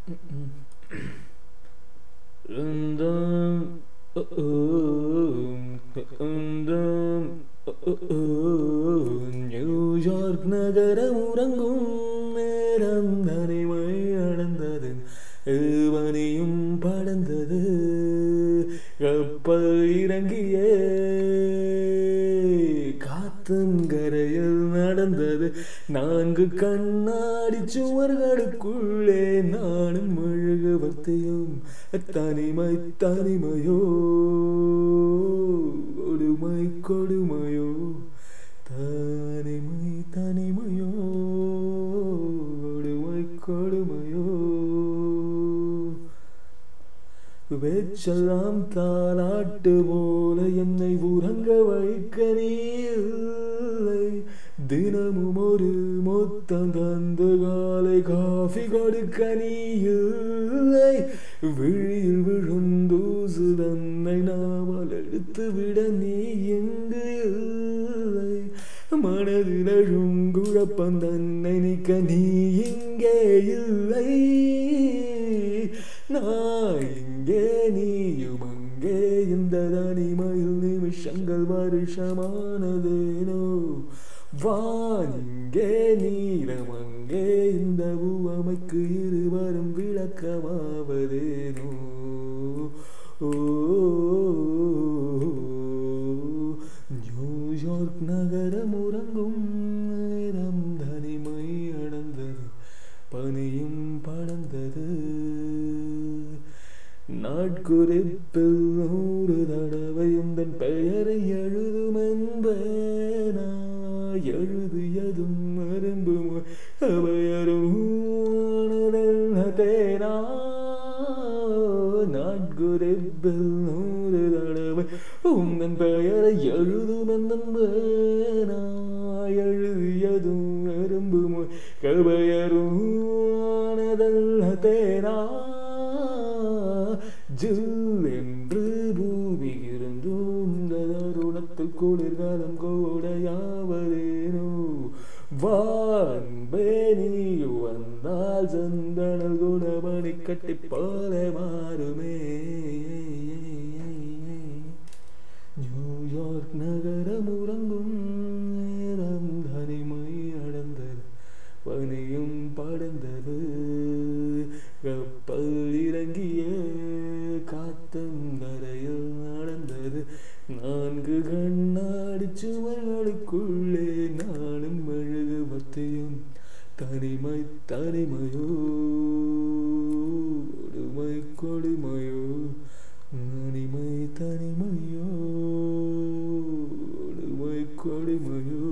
New York நகரம் உறங்கும் நேரம் தனிமை அடைந்தது ஏவனையும் படர்ந்தது கப்பல் இறங்கியே காத்தங்கரையில் நடந்தது நான்கு கண்ணாடி சுவர்களுக்குள்ளே நானும் மெழுகுவர்த்தியும் தனிமை தனிமையோ கொடுமை கொடுமையோ தனிமை தனிமையோ கொடுமை கொடுமையோ வெச்சலாம் தாலாட்டு போல என்னை உறங்க வைக்க நீ இல்லை தினமும் ஒரு மொத்தம் தந்து காலை காஃபி கொடுக்க நீ இல்லை விழியில் விழுந்தூசு தன்னை நாவல் எடுத்து விட நீ எங்கு இல்லை மனதில் குழப்பம் தன்னை நிற்க நீ இங்கே இல்லை நான் இங்கே நீயும் அங்கே இந்த தனிமையில் நிமிஷங்கள் வருஷமானதேனோ வான் இங்கே நீளம் அங்கே இந்த உவமைக்கு இருவரும் விளக்கமாவதேனோ ஓ நியூயார்க் நகரம் உறங்கும் நேரம் தனிமை அடர்ந்தது பனியும் படர்ந்தது நாட்குறிப்பில் நூறு தடவை உந்தன் பெயரை எழுதும் என்பேனா எழுதியதும் அரும்பும் அவையரும் தேனா நாட்குறிப்பில் நூறு தடவை உந்தன் பெயரை எழுதும் என்பேனா எழுதியதும் அரும்பும் கவையரும் தேனா ஜில் என்று பூமி இருந்தும் தருணத்தில் குளிர்காலம் கோடையாவதேனோ வான்பே நீ வந்தால் சந்தனல் குணமணி கட்டி போல மாறுமே நியூயார்க் நகரம் உறங்கும் நேரம் தனிமை அடைந்தது பனியும் படர்ந்தது கப்பல் இறங்கிய காத்தங்கரையில் நடந்தது நான்கு கண்ணாடி சுவர்களுக்குள்ளே நானும் மெழுகுவத்தையும் தனிமை தனிமையோ கொடுமை கொடுமையோ தனிமை தனிமையோ கொடுமை கொடுமையோ